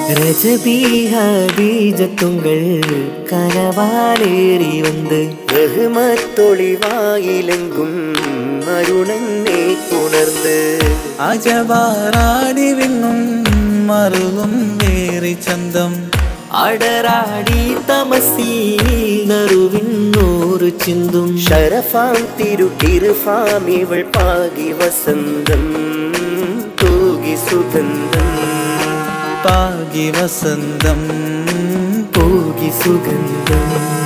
രജബീഹബീജത്തുങ്കൾ കനവാലേറി വന്ന് ബഹുമത്തൊളിവായിലെങ്കും അരുണനെ പുണർന്ന് അജവാറാടി വിണ്ണും മറുകും വേറി ചന്തം അടരാടി തമസീ നറുവിണ്ണൂറ് ചിന്തും ഷരഫാം തിരുക്കിരുഫാം ഇവൾ പാകി വസന്തം തൂകി സുഗന്ധം പാകി വസന്തം പോകി സുഗന്ധം